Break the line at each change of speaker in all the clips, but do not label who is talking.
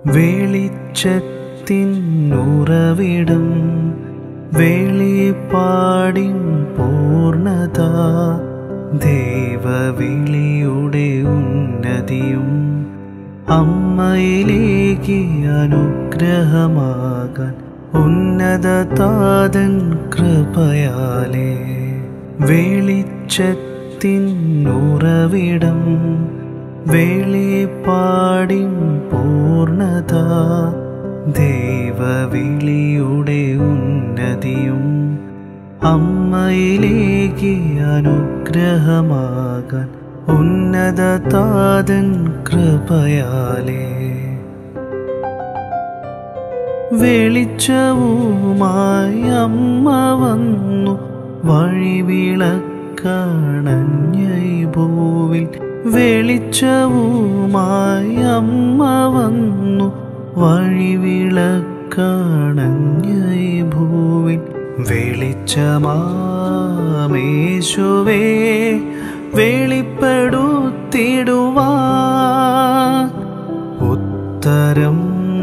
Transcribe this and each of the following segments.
വെളിച്ചത്തിൻ ഉറവിടം വെളിപ്പാടിൻ പൂർണത ദേവവിളിയുടെ ഉന്നതിയും അമ്മയിലേക്ക് അനുഗ്രഹമാകാൻ ഉന്നത താതൻ കൃപയാലേ വെളിച്ചത്തിൻ ഉറവിടം വെളിപ്പാടിൻ പൂർണത ദേവവിളിയുടെ ഉന്നതിയും അമ്മയിലേക്ക് അനുഗ്രഹമാകാൻ ഉന്നത താതൻ കൃപയാലേ വെളിച്ചവുമായി അമ്മ വന്നു വഴിവിളക്കണഞ്ഞ ഭൂവിൽ വെളിച്ചവുമായി അമ്മ വന്നു വഴിവിളക്കണഞ്ഞ ഭൂവിൽ വെളിച്ചമാമേശുവേ വെളിപ്പെടുത്തിടുവാ ഉത്തരം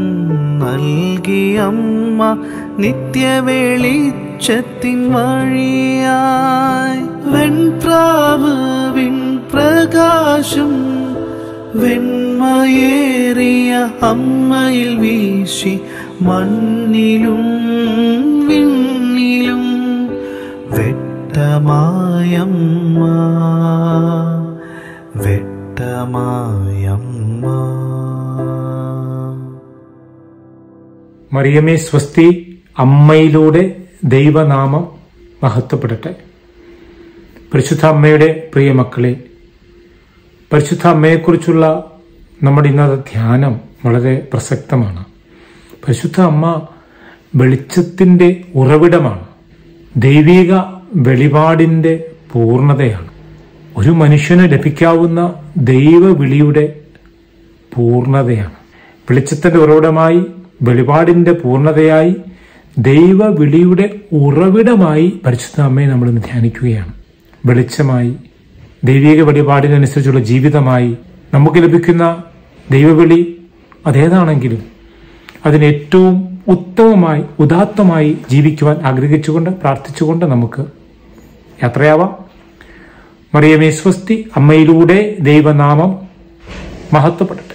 നൽകിയമ്മ നിത്യവെളിച്ചത്തിൻ വഴിയായി വെൺപ്രാവ് വിൺപ്രകാശം വെണ്മയേറിയ അമ്മയിൽ വീശി മണ്ണിലും വിണ്ണിലും വെട്ടമായമ്മ വെട്ടമായമ്മ
മറിയമേ സ്വസ്തി അമ്മയിലൂടെ ദൈവനാമം മഹത്വപ്പെടട്ടെ പരിശുദ്ധ അമ്മയുടെ പ്രിയ മക്കളെ പരിശുദ്ധ അമ്മയെക്കുറിച്ചുള്ള നമ്മുടെ ഇന്നത്തെ ധ്യാനം വളരെ പ്രസക്തമാണ് പരിശുദ്ധ അമ്മ വെളിച്ചത്തിന്റെ ഉറവിടമാണ് ദൈവിക വെളിപാടിന്റെ പൂർണ്ണതയാണ് ഒരു മനുഷ്യന് ലഭിക്കാവുന്ന ദൈവവിളിയുടെ പൂർണ്ണതയാണ് വെളിച്ചത്തിന്റെ ഉറവിടമായി വെളിപാടിന്റെ പൂർണ്ണതയായി ദൈവവിളിയുടെ ഉറവിടമായി പരിശുദ്ധ അമ്മയെ നമ്മൾ ഇന്ന് ധ്യാനിക്കുകയാണ് വെളിച്ചമായി ദൈവിക വെളിപാടിനനുസരിച്ചുള്ള ജീവിതമായി നമുക്ക് ലഭിക്കുന്ന ദൈവവിളി അതേതാണെങ്കിലും അതിന് ഏറ്റവും ഉത്തമമായി ഉദാത്തമായി ജീവിക്കുവാൻ ആഗ്രഹിച്ചുകൊണ്ട് പ്രാർത്ഥിച്ചുകൊണ്ട് നമുക്ക് യാത്രയാവാം മറിയമേ സ്വസ്തി അമ്മയിലൂടെ ദൈവനാമം മഹത്വപ്പെടട്ടെ